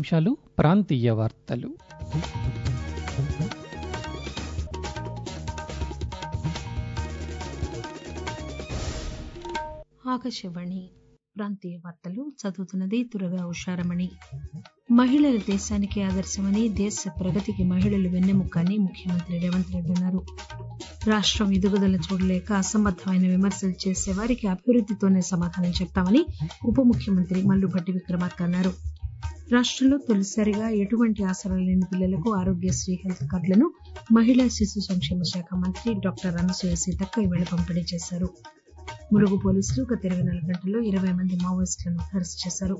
నిమిషాలు ప్రాంతీయ వార్తలు ఆకాశవాణి ప్రాంతీయ వార్తలు చదువుతున్నది తురగా ఉషారమణి మహిళలు దేశానికి ఆదర్శమని దేశ ప్రగతికి మహిళలు వెన్నెముక అని ముఖ్యమంత్రి రేవంత్ రెడ్డి అన్నారు రాష్టం ఎదుగుదల చూడలేక అసంబద్దమైన విమర్శలు చేసే వారికి అభివృద్దితోనే సమాధానం చెప్తామని ఉప ముఖ్యమంత్రి మల్లుభట్టి విక్రమార్క అన్నారు రాష్టంలో తొలిసారిగా ఎటువంటి ఆసరా లేని పిల్లలకు ఆరోగ్యశ్రీ హెల్త్ కార్డులను మహిళా శిశు సంక్షేమ శాఖ మంత్రి డాక్టర్ అనసూయ సీతక్క ఈవేళ పంపిణీ చేశారు ములుగు పోలీసులు గత ఇరవై నాలుగు గంటల్లో ఇరవై మంది మావోయిస్టులను అరెస్ట్ చేశారు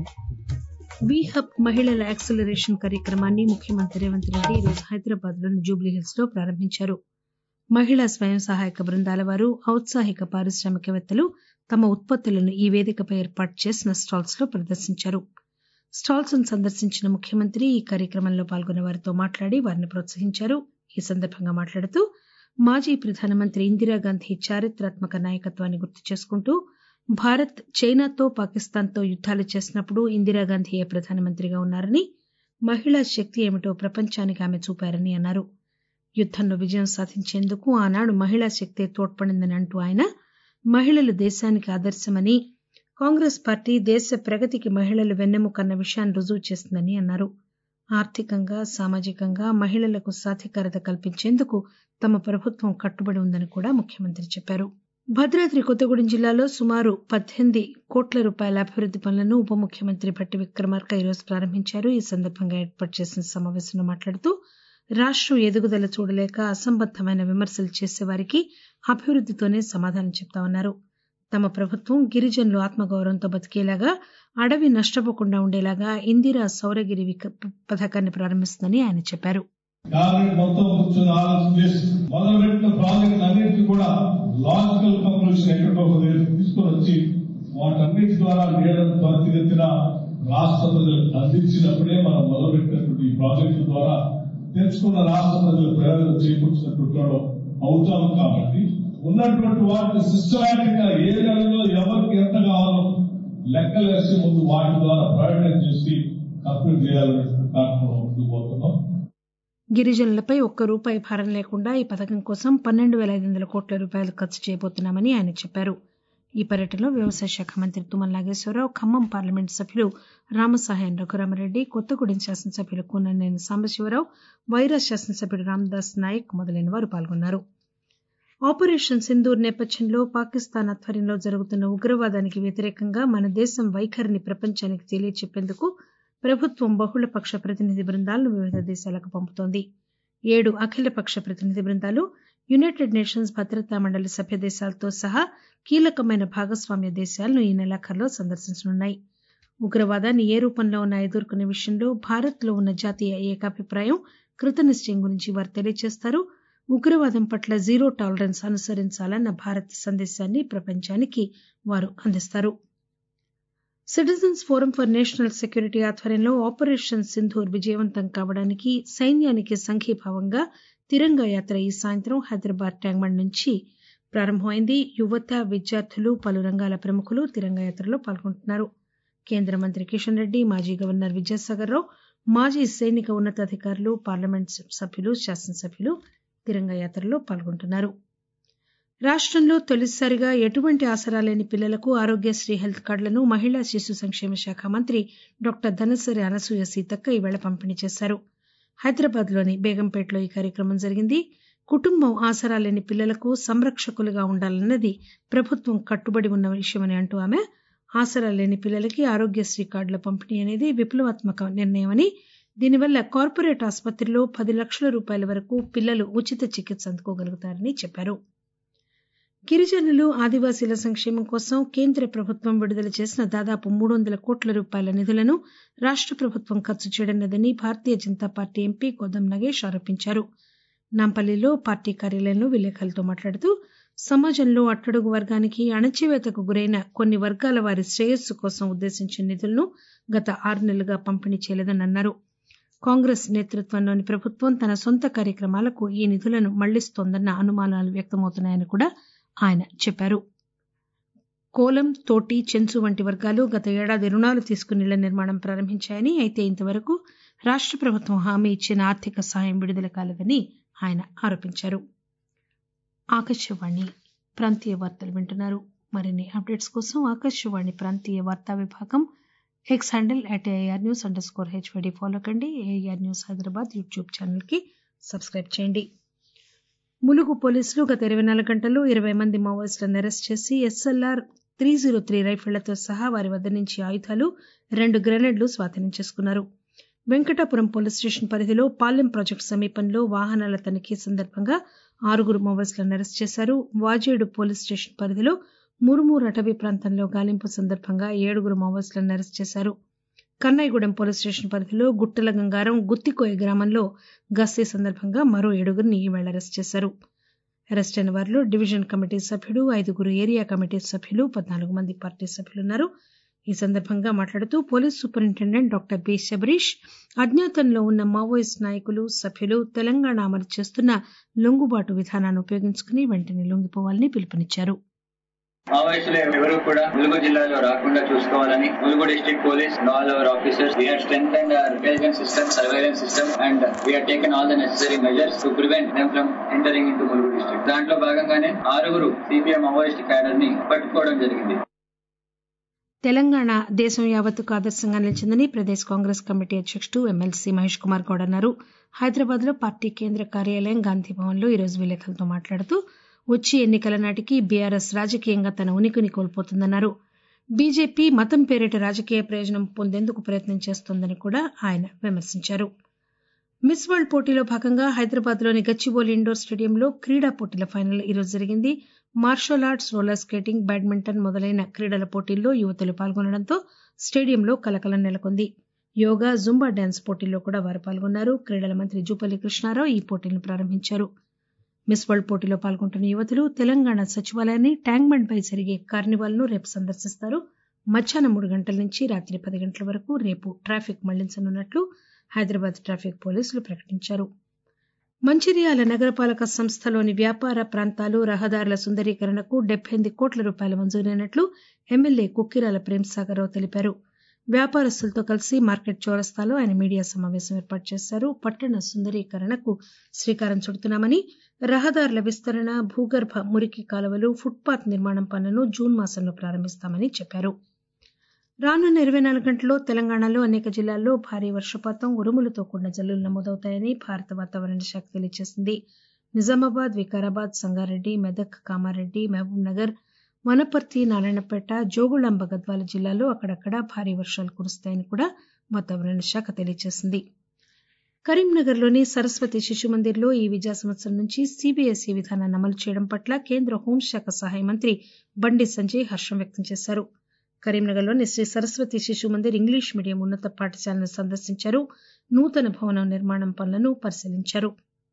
వి హబ్ మహిళల యాక్సిలరేషన్ కార్యక్రమాన్ని ముఖ్యమంత్రి రేవంత్ రెడ్డి ఈరోజు హైదరాబాద్ లోని జూబ్లీహిల్స్ లో ప్రారంభించారు మహిళా స్వయం సహాయక బృందాల వారు ఔత్సాహిక పారిశ్రామికవేత్తలు తమ ఉత్పత్తులను ఈ వేదికపై ఏర్పాటు చేసిన స్టాల్స్ లో ప్రదర్శించారు స్టాల్స్ ను సందర్శించిన ముఖ్యమంత్రి ఈ కార్యక్రమంలో పాల్గొన్న వారితో మాట్లాడి వారిని ప్రోత్సహించారు ఈ సందర్భంగా మాట్లాడుతూ మాజీ ప్రధానమంత్రి ఇందిరాగాంధీ చారిత్రాత్మక నాయకత్వాన్ని గుర్తు చేసుకుంటూ భారత్ చైనాతో పాకిస్తాన్తో యుద్దాలు చేసినప్పుడు ఇందిరాగాంధీయే ప్రధానమంత్రిగా ఉన్నారని మహిళా శక్తి ఏమిటో ప్రపంచానికి ఆమె చూపారని అన్నారు యుద్దంలో విజయం సాధించేందుకు ఆనాడు మహిళా శక్తే తోడ్పడిందని అంటూ ఆయన మహిళలు దేశానికి ఆదర్శమని కాంగ్రెస్ పార్టీ దేశ ప్రగతికి మహిళలు వెన్నెముకన్న విషయాన్ని రుజువు చేస్తుందని అన్నారు ఆర్థికంగా సామాజికంగా మహిళలకు సాధికారత కల్పించేందుకు తమ ప్రభుత్వం కట్టుబడి ఉందని కూడా ముఖ్యమంత్రి చెప్పారు భద్రాద్రి కొత్తగూడెం జిల్లాలో సుమారు పద్దెనిమిది కోట్ల రూపాయల అభివృద్ది పనులను ఉప ముఖ్యమంత్రి భట్టి విక్రమార్క ఈరోజు ప్రారంభించారు ఈ సందర్భంగా ఏర్పాటు చేసిన సమావేశంలో మాట్లాడుతూ రాష్టం ఎదుగుదల చూడలేక అసంబద్దమైన విమర్శలు చేసేవారికి అభివృద్దితోనే సమాధానం చెప్తామన్నారు తమ ప్రభుత్వం గిరిజనులు ఆత్మగౌరవంతో బతికేలాగా అడవి నష్టపోకుండా ఉండేలాగా ఇందిరా సౌరగిరి పథకాన్ని ప్రారంభిస్తుందని ఆయన చెప్పారు క్యాబినెట్ మొత్తం కూర్చొని ఆలోచన చేసి మొదలుపెట్టిన ప్రాజెక్ట్ అన్నింటినీ కూడా లాజికల్ కంక్లూషన్ ఎక్కడికో ఒక దగ్గర తీసుకొని వచ్చి వాటన్నిటి ద్వారా నీడను త్వరితగతిన రాష్ట్ర ప్రజలకు అందించినప్పుడే మనం మొదలుపెట్టినటువంటి ఈ ప్రాజెక్టుల ద్వారా తెలుసుకున్న రాష్ట్ర ప్రజల ప్రయోజనం చేకూర్చినటువంటి వాడు అవుతాం కాబట్టి ఉన్నటువంటి వాటిని సిస్టమేటిక్ గా ఏ నెలలో ఎవరికి ఎంత కావాలో లెక్కలేసి ముందు వాటి ద్వారా ప్రయోజనం చేసి కంప్లీట్ చేయాలనే కార్యక్రమం ముందుకు పోతున్నాం గిరిజనులపై ఒక్క రూపాయి భారం లేకుండా ఈ పథకం కోసం పన్నెండు వేల ఐదు వందల కోట్ల రూపాయలు ఖర్చు చేయబోతున్నామని ఆయన చెప్పారు ఈ పర్యటనలో వ్యవసాయ శాఖ మంత్రి తుమ్మల నాగేశ్వరరావు ఖమ్మం పార్లమెంట్ సభ్యులు రామసహాయం రఘురామరెడ్డి కొత్తగూడెం శాసనసభ్యులు కూననేని సాంబశివరావు వైరా శాసనసభ్యుడు రామదాస్ నాయక్ మొదలైన వారు పాల్గొన్నారు ఆపరేషన్ సింధూర్ నేపథ్యంలో పాకిస్తాన్ ఆధ్వర్యంలో జరుగుతున్న ఉగ్రవాదానికి వ్యతిరేకంగా మన దేశం వైఖరిని ప్రపంచానికి తెలియచెప్పేందుకు ప్రభుత్వం బహుళపక్ష ప్రతినిధి బృందాలను వివిధ దేశాలకు పంపుతోంది ఏడు అఖిలపక్ష ప్రతినిధి బృందాలు యునైటెడ్ నేషన్స్ భద్రతా మండలి సభ్య దేశాలతో సహా కీలకమైన భాగస్వామ్య దేశాలను ఈ నెలాఖరులో సందర్శించనున్నాయి ఉగ్రవాదాన్ని ఏ రూపంలో ఉన్నా ఎదుర్కొనే విషయంలో భారత్ లో ఉన్న జాతీయ ఏకాభిప్రాయం కృతనిశ్చయం గురించి వారు తెలియజేస్తారు ఉగ్రవాదం పట్ల జీరో టాలరెన్స్ అనుసరించాలన్న భారత్ సందేశాన్ని ప్రపంచానికి వారు అందిస్తారు citizens forum for national security ఆధ్వర్యంలో ఆపరేషన్ సింధూర్ విజయవంతం కావడానికి సైన్యానికి సంఘీభావంగా తిరంగా యాత్ర ఈ సాయంత్రం హైదరాబాద్ ట్యాంక్బండ్ నుంచి ప్రారంభమైంది యువత విద్యార్థులు పలు రంగాల ప్రముఖులు తిరంగా యాత్రలో పాల్గొంటున్నారు కేంద్ర మంత్రి కిషన్ రెడ్డి మాజీ గవర్నర్ విద్యాసాగర్ రావు మాజీ సైనిక ఉన్నతాధికారులు పార్లమెంట్ సభ్యులు శాసనసభ్యులు తిరంగా యాత్రలో పాల్గొంటున్నారు రాష్టంలో తొలిసారిగా ఎటువంటి ఆసరా లేని పిల్లలకు ఆరోగ్యశ్రీ హెల్త్ కార్డులను మహిళా శిశు సంక్షేమ శాఖ మంత్రి డాక్టర్ ధనసరి అనసూయ సీతక్క ఈవేళ పంపిణీ చేశారు హైదరాబాద్ లోని బేగంపేటలో ఈ కార్యక్రమం జరిగింది కుటుంబం ఆసరా లేని పిల్లలకు సంరక్షకులుగా ఉండాలన్నది ప్రభుత్వం కట్టుబడి ఉన్న విషయమని అంటూ ఆమె ఆసరా లేని పిల్లలకి ఆరోగ్యశ్రీ కార్డుల పంపిణీ అనేది విప్లవాత్మక నిర్ణయమని దీనివల్ల కార్పొరేట్ ఆసుపత్రిలో పది లక్షల రూపాయల వరకు పిల్లలు ఉచిత చికిత్స అందుకోగలుగుతారని చెప్పారు గిరిజనులు ఆదివాసీల సంక్షేమం కోసం కేంద్ర ప్రభుత్వం విడుదల చేసిన దాదాపు మూడు వందల కోట్ల రూపాయల నిధులను రాష్ట ప్రభుత్వం ఖర్చు చేయడం లేదని భారతీయ జనతా పార్టీ ఎంపీ కోదం నగేష్ ఆరోపించారు నాంపల్లిలో పార్టీ కార్యాలయంలో విలేకరులతో మాట్లాడుతూ సమాజంలో అట్టడుగు వర్గానికి అణచివేతకు గురైన కొన్ని వర్గాల వారి శ్రేయస్సు కోసం ఉద్దేశించిన నిధులను గత ఆరు నెలలుగా పంపిణీ చేయలేదని అన్నారు కాంగ్రెస్ నేతృత్వంలోని ప్రభుత్వం తన సొంత కార్యక్రమాలకు ఈ నిధులను మళ్లిస్తోందన్న అనుమానాలు వ్యక్తమవుతున్నాయని కూడా ఆయన చెప్పారు కోలం తోటి చెంచు వంటి వర్గాలు గత ఏడాది రుణాలు తీసుకుని ఇళ్ల నిర్మాణం ప్రారంభించాయని అయితే ఇంతవరకు రాష్ట ప్రభుత్వం హామీ ఇచ్చిన ఆర్థిక సాయం విడుదల కాలేదని ఆయన ఆరోపించారు ఆకాశవాణి ప్రాంతీయ వార్తలు వింటున్నారు మరిన్ని అప్డేట్స్ కోసం ఆకాశవాణి ప్రాంతీయ వార్తా విభాగం X handle at AR news underscore HYD follow కండి AR news Hyderabad YouTube channel కి సబ్స్క్రైబ్ చేయండి ములుగు పోలీసులు గత ఇరవై నాలుగు గంటల్లో ఇరవై మంది మావోయిస్టులను అరెస్ట్ చేసి ఎస్ఎల్ఆర్ త్రీ జీరో త్రీ రైఫిళ్లతో సహా వారి వద్ద నుంచి ఆయుధాలు రెండు గ్రెనేడ్లు స్వాధీనం చేసుకున్నారు వెంకటాపురం పోలీస్ స్టేషన్ పరిధిలో పాలెం ప్రాజెక్టు సమీపంలో వాహనాల తనిఖీ సందర్భంగా ఆరుగురు మావోయిస్టులను అరెస్ట్ చేశారు వాజేడు పోలీస్ స్టేషన్ పరిధిలో మురుమూరు అటవీ ప్రాంతంలో గాలింపు సందర్భంగా ఏడుగురు మావోయిస్టులను అరెస్ట్ చేశారు కన్నయ్యగూడెం పోలీస్ స్టేషన్ పరిధిలో గుట్టల గంగారం గుత్తికోయ గ్రామంలో గస్తీ సందర్భంగా మరో ఏడుగురిని ఈవేళ అరెస్ట్ చేశారు అరెస్ట్ అయిన వారిలో డివిజన్ కమిటీ సభ్యుడు ఐదుగురు ఏరియా కమిటీ సభ్యులు పద్నాలుగు మంది పార్టీ సభ్యులున్నారు ఈ సందర్భంగా మాట్లాడుతూ police superintendent doctor B Shabarish అజ్ఞాతంలో ఉన్న మావోయిస్ట్ నాయకులు సభ్యులు తెలంగాణ అమలు చేస్తున్న లొంగుబాటు విధానాన్ని ఉపయోగించుకుని వెంటనే లొంగిపోవాలని పిలుపునిచ్చారు మావోయిస్టులు ఎవరు కూడా ములుగు జిల్లాలో రాకుండా చూసుకోవాలని Mulugu district police all our officers we strength and intelligence system surveillance system and we taken all the necessary measures to prevent them from entering in Mulugu district దాంట్లో భాగంగానే ఆరుగురు సిపిఎం మావోయిస్ట్ క్యాడర్ ని పట్టుకోవడం జరిగింది తెలంగాణ దేశం యావత్తుకు ఆదర్శంగా నిలిచిందని ప్రదేశ్ కాంగ్రెస్ కమిటీ అధ్యకుడు ఎమ్మెల్సీ మహేష్ కుమార్ గౌడ్ అన్నారు హైదరాబాద్ లో పార్టీ కేంద్ర కార్యాలయం గాంధీభవన్ లో ఈరోజు విలేకరులతో మాట్లాడుతూ వచ్చే ఎన్నికల నాటికి బీఆర్ఎస్ రాజకీయంగా తన ఉనికిని కోల్పోతుందన్నారు బీజేపీ మతం పేరిట రాజకీయ ప్రయోజనం పొందేందుకు ప్రయత్నం చేస్తోందని కూడా ఆయన విమర్శించారు మిస్ వరల్డ్ పోటీలో భాగంగా హైదరాబాద్ లోని గచ్చిబౌలి ఇండోర్ స్టేడియంలో క్రీడా పోటీల ఫైనల్ ఈరోజు జరిగింది martial arts roller skating badminton మొదలైన క్రీడల పోటీల్లో యువతులు పాల్గొనడంతో స్టేడియంలో కలకలం నెలకొంది యోగా జుంబా డాన్స్ పోటీల్లో కూడా వారు పాల్గొన్నారు క్రీడల మంత్రి జూపల్లి కృష్ణారావు ఈ పోటీలను ప్రారంభించారు మిస్ వరల్డ్ పోటీలో పాల్గొంటున్న యువతులు తెలంగాణ సచివాలయాన్ని ట్యాంక్ బండ్ పై జరిగే కార్నివాల్ ను రేపు సందర్శిస్తారు మధ్యాహ్నం మూడు గంటల నుంచి రాత్రి పది గంటల వరకు రేపు ట్రాఫిక్ మళ్లించనున్నట్లు హైదరాబాద్ ట్రాఫిక్ పోలీసులు ప్రకటించారు మంచిర్యాల నగరపాలక సంస్థలోని వ్యాపార ప్రాంతాలు రహదారుల సుందరీకరణకు డెబ్బై ఎనిమిది కోట్ల రూపాయలు మంజూరైనట్లు ఎమ్మెల్యే కుక్కిరాల ప్రేమ్సాగరరావు తెలిపారు వ్యాపారస్తులతో కలిసి మార్కెట్ చౌరస్తాలో ఆయన మీడియా సమావేశం ఏర్పాటు చేశారు పట్టణ సుందరీకరణకు శ్రీకారం చుడుతున్నామని రహదారుల విస్తరణ భూగర్భ మురికి కాలువలు ఫుట్పాత్ నిర్మాణం పనులను జూన్ మాసంలో ప్రారంభిస్తామని చెప్పారు రానున్న ఇరవై నాలుగు గంటల్లో తెలంగాణలో అనేక జిల్లాల్లో భారీ వర్షపాతం ఉరుములతో కూడిన జల్లులు నమోదవుతాయని భారత వాతావరణ శాఖ తెలియజేసింది నిజామాబాద్ వికారాబాద్ సంగారెడ్డి మెదక్ కామారెడ్డి మహబూబ్ నగర్ వనపర్తి నారాయణపేట జోగుళాంబ గద్వాల జిల్లాలో అక్కడక్కడ భారీ వర్షాలు కురుస్తాయని కూడా వాతావరణ శాఖ తెలియజేసింది కరీంనగర్లోని సరస్వతి శిశు మందిర్లో ఈ విద్యా సంవత్సరం నుంచి సీబీఎస్ఈ విధానాన్ని అమలు చేయడం పట్ల కేంద్ర హోంశాఖ సహాయ మంత్రి బండి సంజయ్ హర్షం వ్యక్తం చేశారు కరీంనగర్లోని శ్రీ సరస్వతి శిశు మందిర్ ఇంగ్లీష్ మీడియం ఉన్నత పాఠశాలను సందర్శించారు నూతన భవనం నిర్మాణం పనులను పరిశీలించారు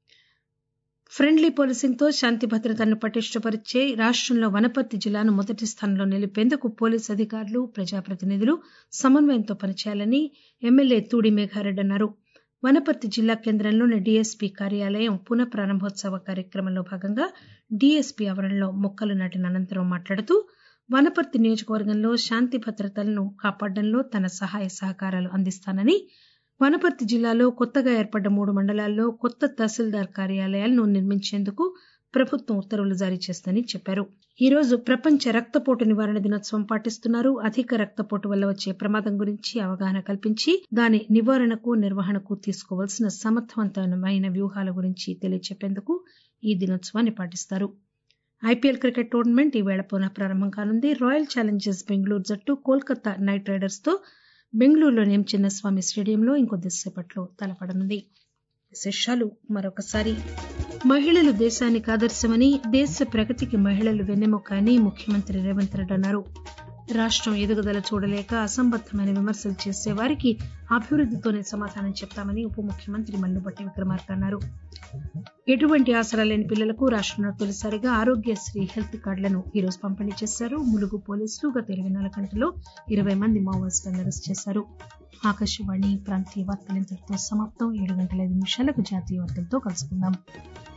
ఫ్రెండ్లీ పోలీసింగ్తో శాంతి భద్రతలను పటిష్టపరిచే రాష్టంలో వనపర్తి జిల్లాను మొదటి స్థానంలో నిలిపేందుకు పోలీసు అధికారులు ప్రజాప్రతినిధులు సమన్వయంతో పనిచేయాలని ఎమ్మెల్యే తూడి మేఘారెడ్డి అన్నారు వనపర్తి జిల్లా కేంద్రంలోని డీఎస్పీ కార్యాలయం పునః ప్రారంభోత్సవ కార్యక్రమంలో భాగంగా డీఎస్పీ ఆవరణలో మొక్కలు నాటిన అనంతరం మాట్లాడుతూ వనపర్తి నియోజకవర్గంలో శాంతి భద్రతలను కాపాడడంలో తన సహాయ సహకారాలు అందిస్తానని వనపర్తి జిల్లాలో కొత్తగా ఏర్పడ్డ మూడు మండలాల్లో కొత్త తహసీల్దార్ కార్యాలయాలను నిర్మించేందుకు ప్రభుత్వం ఉత్తర్వులు జారీ చేస్తుందని చెప్పారు ఈ రోజు ప్రపంచ రక్తపోటు నివారణ దినోత్సవం పాటిస్తున్నారు అధిక రక్తపోటు వల్ల వచ్చే ప్రమాదం గురించి అవగాహన కల్పించి దాని నివారణకు నిర్వహణకు తీసుకోవాల్సిన సమర్థవంతమైన వ్యూహాల గురించి తెలియచెప్పేందుకు ఈ దినోత్సవాన్ని పాటిస్తారు ఐపీఎల్ క్రికెట్ టోర్నమెంట్ ఈవేళ పునః ప్రారంభం కానుంది రాయల్ ఛాలెంజర్స్ బెంగళూరు జట్టు కోల్కతా నైట్ రైడర్స్ తో బెంగళూరులోని ఎం చిన్నస్వామి స్టేడియంలో ఇంకొద్దిసేపట్లో తలపడనుంది విశేషాలు మరొకసారి మహిళలు దేశానికి ఆదర్శమని దేశ ప్రగతికి మహిళలు వెన్నెముక అని ముఖ్యమంత్రి రేవంత్ రెడ్డి అన్నారు రాష్టం ఎదుగుదల చూడలేక అసంబద్దమైన విమర్శలు చేసే వారికి అభివృద్దితోనే సమాధానం చెప్తామని ఉప ముఖ్యమంత్రి మల్లుబట్టి విక్రమార్క అన్నారు ఎటువంటి ఆసరా లేని పిల్లలకు రాష్టంలో తొలిసారిగా ఆరోగ్యశ్రీ హెల్త్ కార్డులను ఈ రోజు పంపిణీ చేశారు ములుగు పోలీసులు గత ఇరవై నాలుగు గంటల్లో ఇరవై మంది మావోయిస్టులను అరెస్ట్ చేశారు ఆకాశవాణి ప్రాంతీయ వార్తలు ఇంతటితో సమాప్తం ఏడు గంటల ఐదు నిమిషాలకు జాతీయ వార్తలతో కలుసుకుందాం